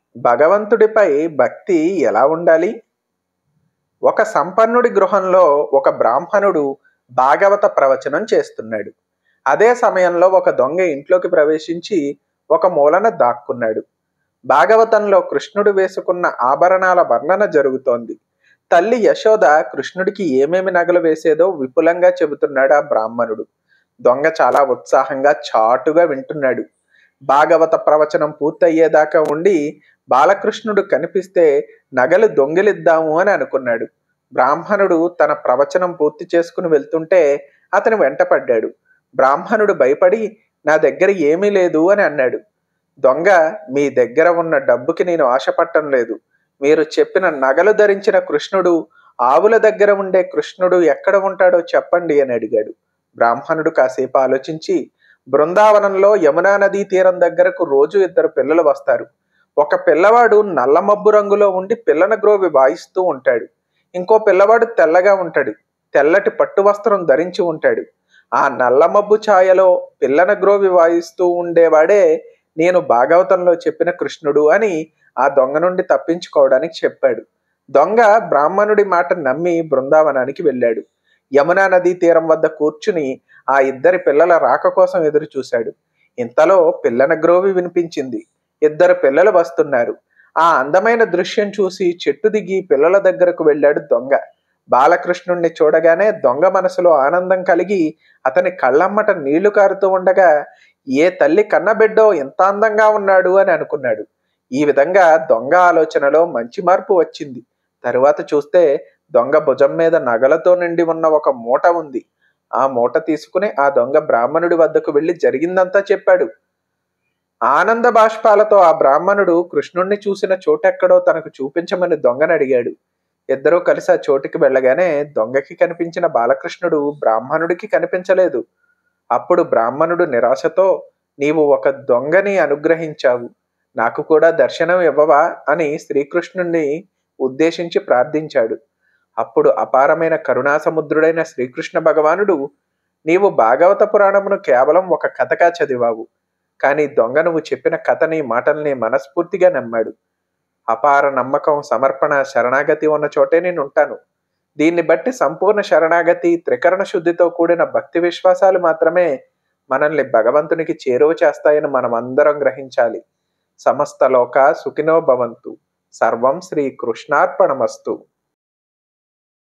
భగవంతుడిపై భక్తి ఎలా ఉండాలి ఒక సంపన్నుడి గృహంలో ఒక బ్రాహ్మణుడు భాగవత ప్రవచనం చేస్తున్నాడు అదే సమయంలో ఒక దొంగ ఇంట్లోకి ప్రవేశించి ఒక మూలన దాక్కున్నాడు భాగవతంలో కృష్ణుడు వేసుకున్న ఆభరణాల వర్ణన జరుగుతోంది తల్లి యశోద కృష్ణుడికి ఏమేమి నగలు వేసేదో విపులంగా చెబుతున్నాడు ఆ బ్రాహ్మణుడు దొంగ చాలా ఉత్సాహంగా చాటుగా వింటున్నాడు భాగవత ప్రవచనం పూర్తయ్యేదాకా ఉండి బాలకృష్ణుడు కనిపిస్తే నగలు దొంగిలిద్దాము అని అనుకున్నాడు బ్రాహ్మణుడు తన ప్రవచనం పూర్తి చేసుకుని వెళ్తుంటే అతని వెంటపడ్డాడు బ్రాహ్మణుడు భయపడి నా దగ్గర ఏమీ లేదు అని అన్నాడు దొంగ మీ దగ్గర ఉన్న డబ్బుకి నేను ఆశపట్టం లేదు మీరు చెప్పిన నగలు ధరించిన కృష్ణుడు ఆవుల దగ్గర ఉండే కృష్ణుడు ఎక్కడ ఉంటాడో చెప్పండి అని అడిగాడు బ్రాహ్మణుడు కాసేపు ఆలోచించి బృందావనంలో యమునా నదీ తీరం దగ్గరకు రోజు ఇద్దరు పిల్లలు వస్తారు ఒక పిల్లవాడు నల్ల మబ్బు రంగులో ఉండి పిల్లన గ్రోవి వాయిస్తూ ఉంటాడు ఇంకో పిల్లవాడు తెల్లగా ఉంటాడు తెల్లటి పట్టు వస్త్రం ధరించి ఉంటాడు ఆ నల్ల మబ్బు ఛాయలో పిల్లన గ్రోవి వాయిస్తూ ఉండేవాడే నేను భాగవతంలో చెప్పిన కృష్ణుడు అని ఆ దొంగ నుండి తప్పించుకోవడానికి చెప్పాడు దొంగ బ్రాహ్మణుడి మాట నమ్మి బృందావనానికి వెళ్ళాడు యమునా నదీ తీరం వద్ద కూర్చుని ఆ ఇద్దరి పిల్లల రాక కోసం ఎదురు చూశాడు ఇంతలో పిల్లన గ్రోవి వినిపించింది ఇద్దరు పిల్లలు వస్తున్నారు ఆ అందమైన దృశ్యం చూసి చెట్టు దిగి పిల్లల దగ్గరకు వెళ్ళాడు దొంగ బాలకృష్ణుణ్ణి చూడగానే దొంగ మనసులో ఆనందం కలిగి అతని కళ్ళమ్మట నీళ్లు కారుతూ ఉండగా ఏ తల్లి కన్నబిడ్డో ఎంత అందంగా ఉన్నాడు అని అనుకున్నాడు ఈ విధంగా దొంగ ఆలోచనలో మంచి మార్పు వచ్చింది తరువాత చూస్తే దొంగ భుజం మీద నగలతో నిండి ఉన్న ఒక మూట ఉంది ఆ మూట తీసుకుని ఆ దొంగ బ్రాహ్మణుడి వద్దకు వెళ్లి జరిగిందంతా చెప్పాడు ఆనంద బాష్పాలతో ఆ బ్రాహ్మణుడు కృష్ణుణ్ణి చూసిన చోటెక్కడో తనకు చూపించమని దొంగని అడిగాడు ఇద్దరూ కలిసి ఆ చోటుకి వెళ్ళగానే దొంగకి కనిపించిన బాలకృష్ణుడు బ్రాహ్మణుడికి కనిపించలేదు అప్పుడు బ్రాహ్మణుడు నిరాశతో నీవు ఒక దొంగని అనుగ్రహించావు నాకు కూడా దర్శనం ఇవ్వవా అని శ్రీకృష్ణుణ్ణి ఉద్దేశించి ప్రార్థించాడు అప్పుడు అపారమైన కరుణాసముద్రుడైన శ్రీకృష్ణ భగవానుడు నీవు భాగవత పురాణమును కేవలం ఒక కథగా చదివావు కానీ దొంగ నువ్వు చెప్పిన కథని మాటల్ని మనస్ఫూర్తిగా నమ్మాడు అపార నమ్మకం సమర్పణ శరణాగతి ఉన్న చోటే నేను ఉంటాను దీన్ని బట్టి సంపూర్ణ శరణాగతి త్రికరణ శుద్ధితో కూడిన భక్తి విశ్వాసాలు మాత్రమే మనల్ని భగవంతునికి చేరువ చేస్తాయని మనం అందరం గ్రహించాలి సమస్త లోక సుఖినో భవంతు సర్వం శ్రీ కృష్ణార్పణమస్తు